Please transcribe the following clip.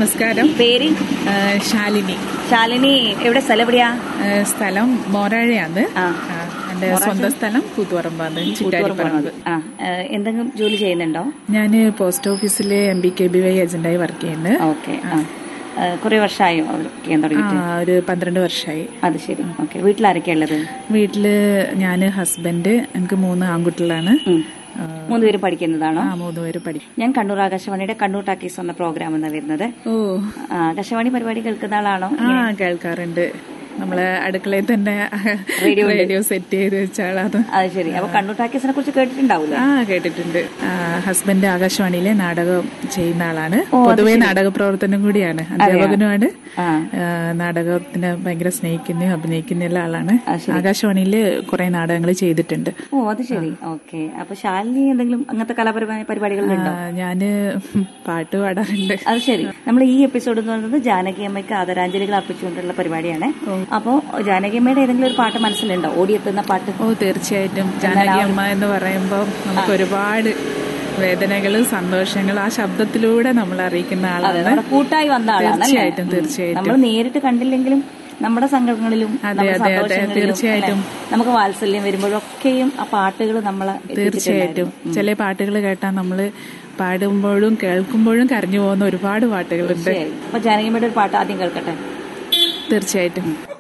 നമസ്കാരം പേര് ആ, ശാലിനി ശാലിനി എവിടെ സ്ഥലം എവിടെയാ ആ, സ്ഥലം മോരാഴയാണ് ആ. ആ, എന്റെ സ്വന്തം സ്ഥലം കൂത്തുപറമ്പാണ് ചിറ്റാരിപ്പറമ്പ് ആ ഏഹ്, എന്തെങ്കിലും ജോലി ചെയ്യുന്നുണ്ടോ ഞാൻ പോസ്റ്റ് ഓഫീസിലെ M B K B Y ഏജന്റായി വർക്ക് ചെയ്യുന്നത് ഓക്കെ കുറെ വർഷമായോ വർക്ക് ചെയ്യാൻ ആ തുടങ്ങിയിട്ട് ഒരു പന്ത്രണ്ട് വർഷമായി അത് ശരി ഓക്കെ വീട്ടിലാരൊക്കെയാ ഉള്ളത് വീട്ടില് ഞാന് ഹസ്ബൻഡ് എനിക്ക് മൂന്ന് ആൺകുട്ടികളാണ് ഉം. ആ, മൂന്നുപേരും പഠിക്കുന്നതാണോ ആ മൂന്ന് പേര് പഠിക്കും ഞാൻ കണ്ണൂർ ആകാശവാണിയുടെ കണ്ണൂർ ടാക്കീസ് എന്ന പ്രോഗ്രാം എന്നാണ് വരുന്നത് ഓ ആ, ആകാശവാണി പരിപാടി കേൾക്കുന്ന ആളാണോ ആ കേൾക്കാറുണ്ട് നമ്മളെ അടുക്കളയിൽ തന്നെ റേഡിയോ ഉണ്ട്. റേഡിയോ സെറ്റ് ചെയ്ത് വെച്ചാളാണ് അത് ശരി അപ്പൊ കണ്ണൂർ ടാക്കീസിനെ കുറിച്ച് കേട്ടിട്ടുണ്ടാവൂലേ ആ കേട്ടിട്ടുണ്ട് ആ, ഹസ്ബൻഡ് ആകാശവാണിയിലെ നാടകം ചെയ്യുന്ന ആളാണ് ഓ, അത് പൊതുവെ ശരി. നാടക പ്രവർത്തനം കൂടിയാണ് അധ്യാപകനുമാണ് ആ ആ, നാടകത്തിനെ ഭയങ്കര സ്നേഹിക്കുന്ന അഭിനയിക്കുന്ന ഉള്ള ആളാണ് അത് ശരി. ആകാശവാണിയിൽ കുറെ നാടകങ്ങൾ ചെയ്തിട്ടുണ്ട് ഓ അത് ശരി ഓക്കെ അപ്പൊ ശാലിനി എന്തെങ്കിലും അങ്ങനത്തെ കലാപരമായ പരിപാടികളുണ്ടോ ആ, ഞാന് പാട്ട് പാടാറുണ്ട് അത് ശരി നമ്മൾ ഈ എപ്പിസോഡ് എന്ന് പറയുന്നത് ജാനകി അമ്മയ്ക്ക് ആദരാഞ്ജലികൾ അർപ്പിച്ചുകൊണ്ടുള്ള പരിപാടിയാണ് അപ്പോ ജാനകി അമ്മയുടെ ഏതെങ്കിലും ഒരു പാട്ട് മനസ്സിലുണ്ടോ ഓടിയെത്തുന്ന പാട്ട് ഓ തീർച്ചയായിട്ടും ജാനകി അമ്മ എന്ന് പറയുമ്പോൾ നമുക്ക് ഒരുപാട് വേദനകളും സന്തോഷങ്ങളും ആ ശബ്ദത്തിലൂടെ നമ്മൾ അറിയിക്കുന്ന അതെ ആളാണ് നമ്മുടെ കൂട്ടായി വന്ന ആളാണ് തീർച്ചയായിട്ടും തീർച്ചയായിട്ടും നമ്മൾ നേരിട്ട് കണ്ടില്ലെങ്കിലും നമ്മുടെ സങ്കടങ്ങളിലും അതെ, നമ്മുടെ അതെ, അതെ, സന്തോഷങ്ങളിലും, തീർച്ചയായിട്ടും. അല്ലേ? നമുക്ക് വാത്സല്യം വരുമ്പോഴൊക്കെയും ആ പാട്ടുകൾ നമ്മളെ തീർച്ചയായിട്ടും ചില പാട്ടുകൾ കേട്ടാൽ നമ്മള് പാടുമ്പോഴും കേൾക്കുമ്പോഴും കരഞ്ഞു പോകുന്ന ഒരുപാട് പാട്ടുകളുണ്ട് തീർച്ചയായും അപ്പൊ ജാനകിയമ്മയുടെ ഒരു പാട്ട് ആദ്യം കേൾക്കട്ടെ തീർച്ചയായിട്ടും